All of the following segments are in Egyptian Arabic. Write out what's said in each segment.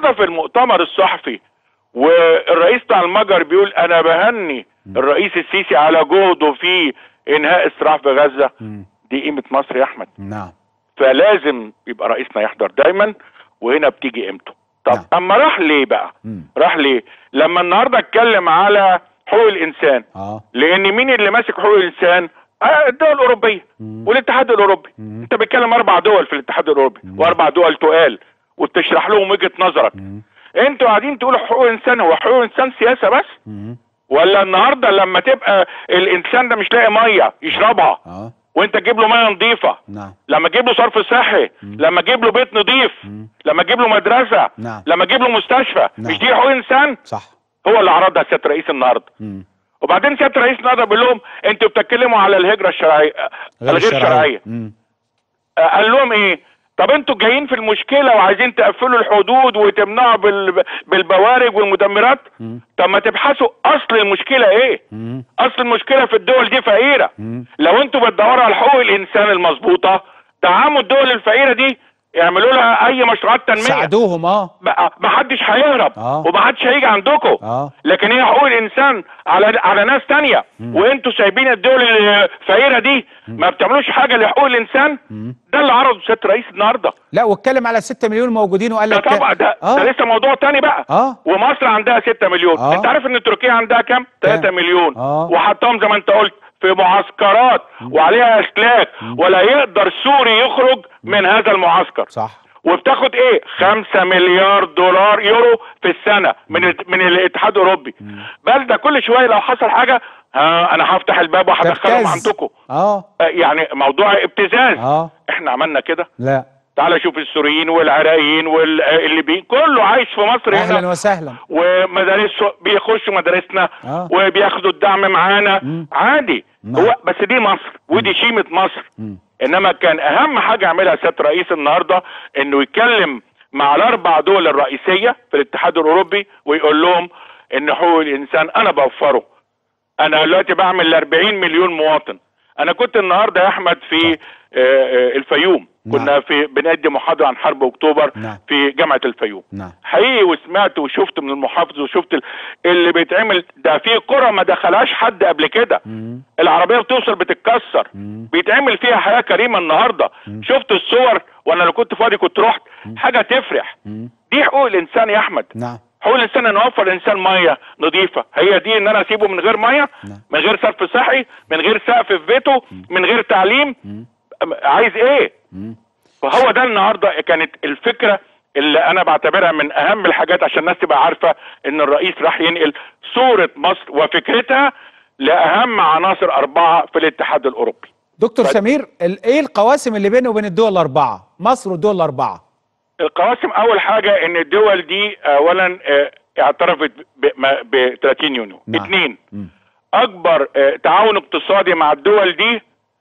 النهارده في المؤتمر الصحفي والرئيس بتاع المجر بيقول انا بهني الرئيس السيسي على جهده في انهاء الصراع في غزه مم. دي قيمه مصر يا احمد نعم فلازم يبقى رئيسنا يحضر دايما وهنا بتيجي قيمته طب نعم. اما راح ليه بقى مم. راح ليه لما النهارده اتكلم على حقوق الانسان اه لان مين اللي ماسك حقوق الانسان آه الدول الاوروبيه مم. والاتحاد الاوروبي مم. انت بتتكلم اربع دول في الاتحاد الاوروبي مم. واربع دول تقال وبتشرح لهم وجهه نظرك مم. انتوا قاعدين تقولوا حقوق الانسان هو حقوق الانسان سياسه بس مم. ولا النهارده لما تبقى الانسان ده مش لاقي ميه يشربها اه وانت تجيب له ميه نظيفه نعم لما تجيب له صرف صحي لما تجيب له بيت نظيف مم. لما تجيب له مدرسه نعم. لما تجيب له مستشفى نعم. مش دي حقوق انسان صح هو اللي عرضها سياده الرئيس النهارده مم. وبعدين سياده الرئيس النهارده بيقول لهم انتوا بتتكلموا على الهجره الشرعيه الغير شرعيه مم. آه، قال لهم ايه طب انتوا جايين في المشكله وعايزين تقفلوا الحدود وتمنعوا بال... بالبوارج والمدمرات مم. طب ما تبحثوا اصل المشكله ايه مم. اصل المشكله في الدول دي فقيره مم. لو انتوا بتدوروا على حقوق الانسان المظبوطه دعموا الدول الفقيره دي يعملوا لها اي مشروعات تنميه ساعدوهم اه بقى ما حدش هيهرب آه. وما حدش هيجي عندكم اه لكن هي حقوق الانسان على على ناس تانية وانتوا سايبين الدول الفقيره دي ما بتعملوش حاجه لحقوق الانسان مم. ده اللي عرضه سياده الرئيس النهارده لا واتكلم على 6 مليون موجودين وقال ده لك طبعا ده, اه ده لسه موضوع تاني بقى اه ومصر عندها 6 مليون آه. انت عارف ان تركيا عندها كام 3 مليون آه. وحطهم زي ما انت قلت في معسكرات وعليها اسلاك ولا يقدر سوري يخرج من هذا المعسكر صح وبتاخد ايه 5 مليار دولار يورو في السنه من ال- من الاتحاد الاوروبي بل ده كل شويه لو حصل حاجه ها انا هفتح الباب وهدخلهم تبتز. عندكم اه آه، يعني موضوع ابتزاز اه احنا عملنا كده لا تعال شوف السوريين والعراقيين والليبيين كله عايش في مصر اهلا هنا وسهلا ومدارس بيخشوا مدارسنا آه. وبياخدوا الدعم معانا مم. عادي نعم. هو بس دي مصر ودي شيمة مصر مم. انما كان اهم حاجة عملها سيادة الرئيس النهاردة انه يتكلم مع الاربع دول الرئيسية في الاتحاد الاوروبي ويقول لهم ان حقوق الانسان انا بوفره انا دلوقتي بعمل ل 40 مليون مواطن انا كنت النهارده يا احمد في آه، آه، الفيوم كنا نعم. في بندي محاضره عن حرب اكتوبر نعم. في جامعه الفيوم نعم حقيقي وسمعت وشفت من المحافظ وشفت ال- اللي بيتعمل ده في قرى ما دخلهاش حد قبل كده مم. العربيه بتوصل بتتكسر مم. بيتعمل فيها حياه كريمه النهارده شفت الصور وانا لو كنت فاضي كنت رحت حاجه تفرح مم. دي حقوق الانسان يا احمد نعم حقوق الانسان ان اوفر الانسان ميه نظيفه هي دي ان انا اسيبه من غير ميه نعم. من غير صرف صحي من غير سقف في بيته من غير تعليم مم. أم- عايز ايه مم. فهو ده النهارده كانت الفكره اللي انا بعتبرها من اهم الحاجات عشان الناس تبقى عارفه ان الرئيس راح ينقل صوره مصر وفكرتها لاهم عناصر اربعه في الاتحاد الاوروبي دكتور طيب. سمير ال- ايه القواسم اللي بينه وبين الدول الاربعه مصر والدول الاربعه القواسم اول حاجه ان الدول دي اولا آه، اعترفت ب 30 يونيو نعم. اثنين مم. اكبر آه، تعاون اقتصادي مع الدول دي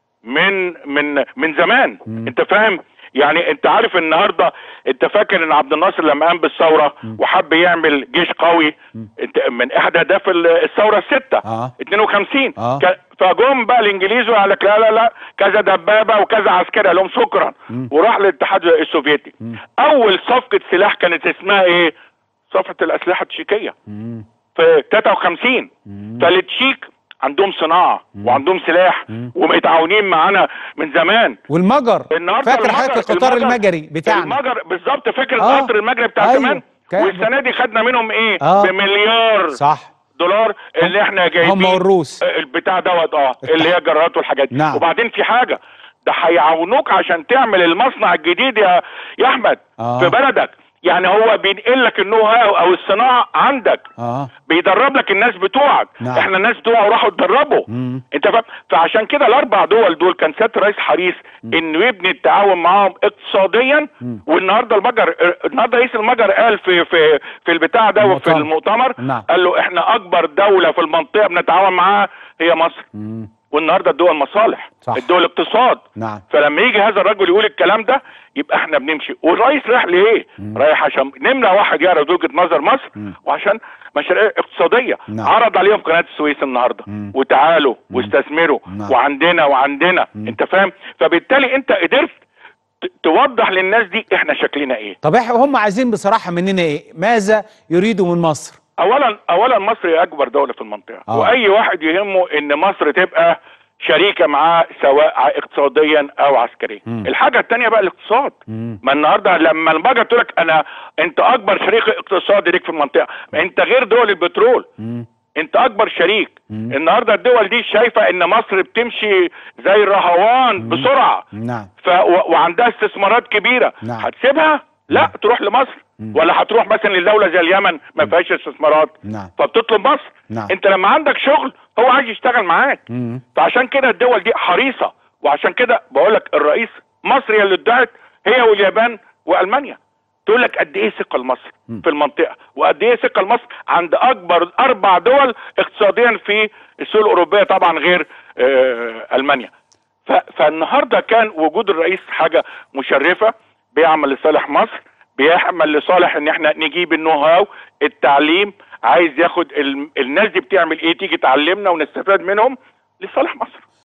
من من من زمان مم. انت فاهم يعني انت عارف النهارده انت فاكر ان عبد الناصر لما قام بالثوره وحب يعمل جيش قوي انت من احدى اهداف ال- الثوره السته اه 52 آه. ك- فجم بقى الانجليز وقال لك لا لا لا كذا دبابه وكذا عسكري قال لهم شكرا مم. وراح للاتحاد السوفيتي مم. اول صفقه سلاح كانت اسمها ايه صفقه الاسلحه التشيكيه مم. في 53 مم. فالتشيك عندهم صناعه وعندهم سلاح مم. ومتعاونين معانا من زمان والمجر النهارده فاكر المجر- حضرتك القطار المجر- المجري بتاعنا المجر بالظبط فكره آه. قطر المجري بتاع أيوه. زمان كان- والسنه دي خدنا منهم ايه آه. بمليار صح دولار اللي احنا جايبين هم والروس البتاع دوت اه اللي هي الجرارات والحاجات دي نعم. وبعدين في حاجه ده هيعاونوك عشان تعمل المصنع الجديد يا يا احمد آه. في بلدك يعني هو بينقل لك النو هاو او الصناعه عندك اه بيدرب لك الناس بتوعك نعم. احنا الناس بتوعه راحوا اتدربوا مم. انت فاهم فعشان كده الاربع دول دول كان سياده الرئيس حريص انه يبني التعاون معاهم اقتصاديا مم. والنهارده المجر النهارده رئيس المجر قال في في في البتاع ده وفي المؤتمر. المؤتمر نعم. قال له احنا اكبر دوله في المنطقه بنتعاون معاها هي مصر مم. والنهارده الدول مصالح صح. الدول اقتصاد نعم فلما يجي هذا الرجل يقول الكلام ده يبقى احنا بنمشي والرئيس رايح ليه؟ رايح عشان نمره واحد يعرض وجهه نظر مصر مم. وعشان مشاريع اقتصاديه نعم. عرض عليهم قناه السويس النهارده مم. وتعالوا واستثمروا نعم. وعندنا وعندنا مم. انت فاهم؟ فبالتالي انت قدرت ت- توضح للناس دي احنا شكلنا ايه طب إح- هم عايزين بصراحه مننا ايه ماذا يريدوا من مصر اولا اولا مصر هي اكبر دوله في المنطقه آه. واي واحد يهمه ان مصر تبقى شريكه معاه سواء ع- اقتصاديا او عسكريا مم. الحاجه الثانيه بقى الاقتصاد مم. ما النهارده لما باجي تقول لك انا انت اكبر شريك اقتصادي ليك في المنطقه انت غير دول البترول مم. انت اكبر شريك مم. النهارده الدول دي شايفه ان مصر بتمشي زي الرهوان بسرعه نعم ف و... وعندها استثمارات كبيره نعم. هتسيبها لا تروح لمصر مم. ولا هتروح مثلا لدوله زي اليمن ما فيهاش استثمارات نعم فبتطلب مصر نعم. انت لما عندك شغل هو عايز يشتغل معاك مم. فعشان كده الدول دي حريصه وعشان كده بقول لك الرئيس مصر هي اللي ادعت هي واليابان والمانيا تقول لك قد ايه ثقه لمصر في المنطقه وقد ايه ثقه لمصر عند اكبر اربع دول اقتصاديا في السوق الاوروبيه طبعا غير آه المانيا ف- فالنهارده كان وجود الرئيس حاجه مشرفه بيعمل لصالح مصر بيعمل لصالح ان احنا نجيب النو هاو التعليم عايز ياخد ال- الناس دي بتعمل ايه تيجي تعلمنا ونستفاد منهم لصالح مصر